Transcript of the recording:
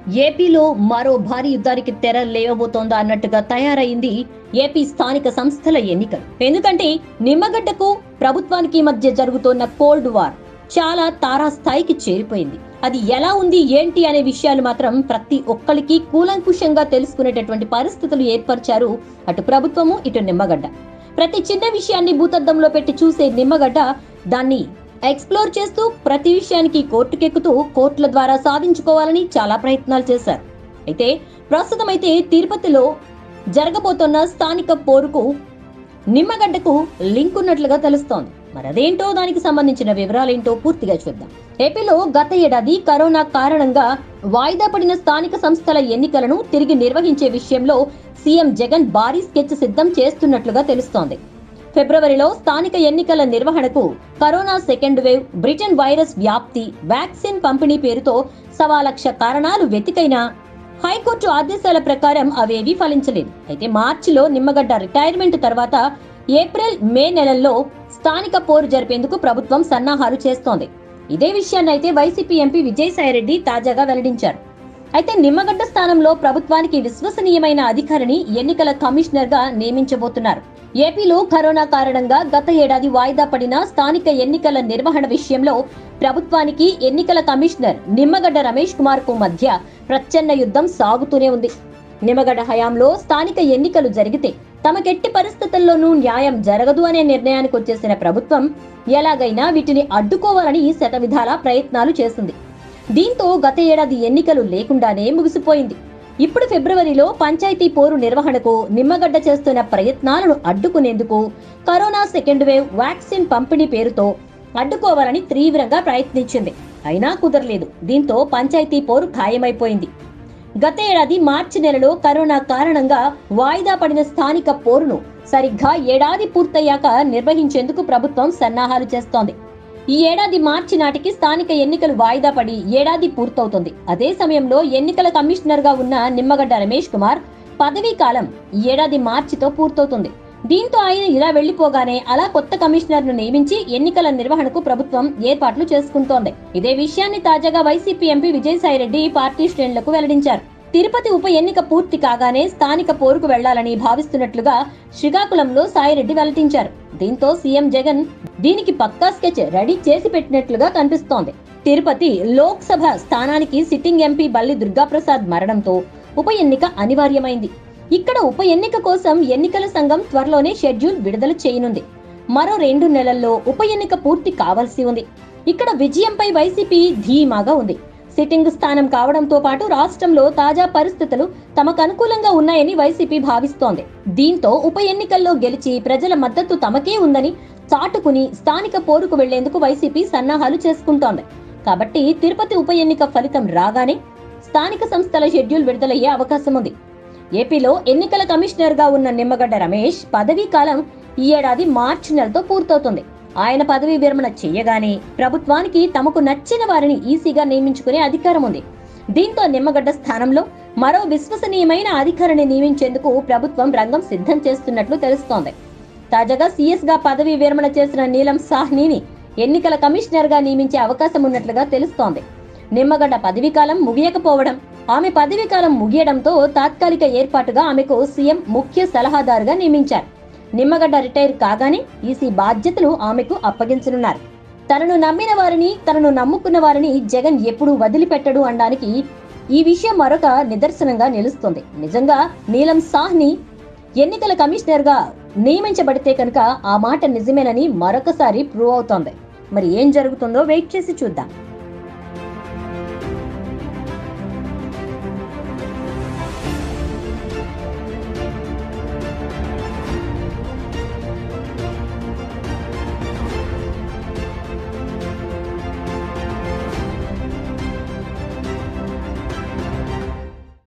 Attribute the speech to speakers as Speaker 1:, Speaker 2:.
Speaker 1: ఏపీలో మరో భారీ యుద్ధానికి తెర లేవబోతోందా అన్నట్టుగా తయారైంది ఏపీ స్థానిక సంస్థల ఎన్నికలు ఎందుకంటే నిమ్మగడ్డకు ప్రభుత్వానికి మధ్య జరుగుతోన్న కోల్డ్ వార్ చాలా తారాస్థాయికి చేరిపోయింది అది ఎలా ఉంది ఏంటి అనే విషయాలు మాత్రం ప్రతి ఒక్కరికి కూలంకుషంగా తెలుసుకునేటటువంటి పరిస్థితులు ఏర్పరిచారు అటు ప్రభుత్వము ఇటు నిమ్మగడ్డ ప్రతి చిన్న విషయాన్ని భూతద్దంలో పెట్టి చూసే నిమ్మగడ్డ దాన్ని ఎక్స్ప్లోర్ చేస్తూ ప్రతి విషయానికి కోర్టుకెక్కుతూ కోర్టుల ద్వారా సాధించుకోవాలని చాలా ప్రయత్నాలు చేశారు అయితే ప్రస్తుతం అయితే తిరుపతిలో జరగబోతున్న స్థానిక పోరుకు నిమ్మగడ్డకు లింక్ ఉన్నట్లుగా తెలుస్తోంది మరి అదేంటో దానికి సంబంధించిన వివరాలేంటో పూర్తిగా చూద్దాం ఏపీలో గత ఏడాది కరోనా కారణంగా వాయిదా పడిన స్థానిక సంస్థల ఎన్నికలను తిరిగి నిర్వహించే విషయంలో సీఎం జగన్ భారీ స్కెచ్ సిద్ధం చేస్తున్నట్లుగా తెలుస్తోంది ఫిబ్రవరిలో స్థానిక ఎన్నికల నిర్వహణకు corona second wave Britain virus వ్యాప్తి వ్యాక్సిన్ పంపిణీ పేరుతో సవా లక్ష కారణాలు వెతికైనా హైకోర్టు ఆదేశాల ప్రకారం అవేవీ ఫలించలేదు అయితే మార్చిలో నిమ్మగడ్డ రిటైర్మెంట్ తర్వాత ఏప్రిల్ మే నెలల్లో స్థానిక పోరు జరిపేందుకు ప్రభుత్వం సన్నాహాలు చేస్తోంది ఇదే విషయాన్ని అయితే వైసీపీ ఎంపీ విజయసాయిరెడ్డి తాజాగా వెల్లడించారు అయితే నిమ్మగడ్డ స్థానంలో ప్రభుత్వానికి విశ్వసనీయమైన అధికారిని ఎన్నికల కమిషనర్ గా నియమించబోతున్నారు ఏపీలో కరోనా కారణంగా గత ఏడాది వాయిదా పడిన స్థానిక ఎన్నికల నిర్వహణ విషయంలో ప్రభుత్వానికి ఎన్నికల కమిషనర్ నిమ్మగడ్డ రమేష్ కుమార్ కు మధ్య ప్రచన్న యుద్ధం సాగుతూనే ఉంది నిమ్మగడ్డ హయాంలో స్థానిక ఎన్నికలు జరిగితే తమకెట్టి పరిస్థితుల్లోనూ న్యాయం జరగదు అనే నిర్ణయానికి వచ్చేసిన ప్రభుత్వం ఎలాగైనా వీటిని అడ్డుకోవాలని శతవిధాలా ప్రయత్నాలు చేసింది దీంతో గత ఏడాది ఎన్నికలు లేకుండానే ముగిసిపోయింది ఇప్పుడు ఫిబ్రవరిలో పంచాయతీ పోరు నిర్వహణకు నిమ్మగడ్డ చేస్తున్న ప్రయత్నాలను అడ్డుకునేందుకు కరోనా సెకండ్ వేవ్ వ్యాక్సిన్ పంపిణీ పేరుతో అడ్డుకోవాలని తీవ్రంగా ప్రయత్నించింది అయినా కుదరలేదు దీంతో పంచాయతీ పోరు ఖాయమైపోయింది గత ఏడాది మార్చి నెలలో కరోనా కారణంగా వాయిదా పడిన స్థానిక పోరును సరిగ్గా ఏడాది పూర్తయ్యాక నిర్వహించేందుకు ప్రభుత్వం సన్నాహాలు చేస్తోంది ఈ ఏడాది మార్చి నాటికి స్థానిక ఎన్నికలు వాయిదా పడి ఏడాది పూర్తవుతుంది అదే సమయంలో ఎన్నికల కమిషనర్ గా ఉన్న నిమ్మగడ్డ రమేష్ కుమార్ పదవీ కాలం ఈ ఏడాది మార్చితో పూర్తవుతుంది దీంతో ఆయన ఇలా వెళ్లిపోగానే అలా కొత్త కమిషనర్ ను నియమించి ఎన్నికల నిర్వహణకు ప్రభుత్వం ఏర్పాట్లు చేసుకుంటోంది ఇదే విషయాన్ని తాజాగా వైసీపీ ఎంపీ విజయసాయిరెడ్డి పార్టీ శ్రేణులకు వెల్లడించారు తిరుపతి ఉప ఎన్నిక పూర్తి కాగానే స్థానిక పోరుకు వెళ్లాలని భావిస్తున్నట్లుగా శ్రీకాకుళంలో సాయిరెడ్డి వెల్లడించారు దీంతో సీఎం జగన్ దీనికి పక్కా స్కెచ్ రెడీ చేసి పెట్టినట్లుగా కనిపిస్తోంది తిరుపతి లోక్సభ స్థానానికి సిట్టింగ్ ఎంపీ బల్లి దుర్గాప్రసాద్ మరణంతో ఉప ఎన్నిక అనివార్యమైంది ఇక్కడ ఉప ఎన్నిక కోసం ఎన్నికల సంఘం త్వరలోనే షెడ్యూల్ విడుదల చేయనుంది మరో రెండు నెలల్లో ఉప ఎన్నిక పూర్తి కావాల్సి ఉంది ఇక్కడ విజయంపై వైసీపీ ధీమాగా ఉంది సిట్టింగ్ స్థానం కావడంతో పాటు రాష్ట్రంలో తాజా పరిస్థితులు తమకు అనుకూలంగా ఉన్నాయని వైసీపీ భావిస్తోంది దీంతో ఉప ఎన్నికల్లో గెలిచి ప్రజల మద్దతు తమకే ఉందని చాటుకుని స్థానిక పోరుకు వెళ్లేందుకు వైసీపీ సన్నాహాలు చేసుకుంటోంది కాబట్టి తిరుపతి ఉప ఎన్నిక ఫలితం రాగానే స్థానిక సంస్థల షెడ్యూల్ విడుదలయ్యే అవకాశం ఉంది ఏపీలో ఎన్నికల కమిషనర్ గా ఉన్న నిమ్మగడ్డ రమేష్ పదవీ కాలం ఈ ఏడాది మార్చి నెలతో పూర్తవుతుంది ఆయన పదవీ విరమణ చేయగానే ప్రభుత్వానికి తమకు నచ్చిన వారిని ఈసీగా నియమించుకునే అధికారం ఉంది దీంతో నిమ్మగడ్డ స్థానంలో మరో విశ్వసనీయమైన అధికారిని నియమించేందుకు ప్రభుత్వం రంగం సిద్ధం చేస్తున్నట్లు తెలుస్తోంది తాజాగా సీఎస్ గా పదవీ విరమణ చేసిన నీలం సాహ్నిని ఎన్నికల కమిషనర్ గా నియమించే అవకాశం ఉన్నట్లుగా తెలుస్తోంది నిమ్మగడ్డ పదవీకాలం ముగియకపోవడం ఆమె పదవీకాలం ముగియడంతో తాత్కాలిక ఏర్పాటుగా ఆమెకు సీఎం ముఖ్య సలహాదారుగా నియమించారు నిమ్మగడ్డ రిటైర్ కాగానే ఈసీ బాధ్యతలు ఆమెకు అప్పగించనున్నారు తనను నమ్మిన వారిని తనను నమ్ముకున్న వారిని జగన్ ఎప్పుడూ వదిలిపెట్టడు అనడానికి ఈ విషయం మరొక నిదర్శనంగా నిలుస్తుంది నిజంగా నీలం సాహ్ని ఎన్నికల కమిషనర్ గా నియమించబడితే కనుక ఆ మాట నిజమేనని మరొకసారి ప్రూవ్ అవుతోంది మరి ఏం జరుగుతుందో వెయిట్ చేసి చూద్దాం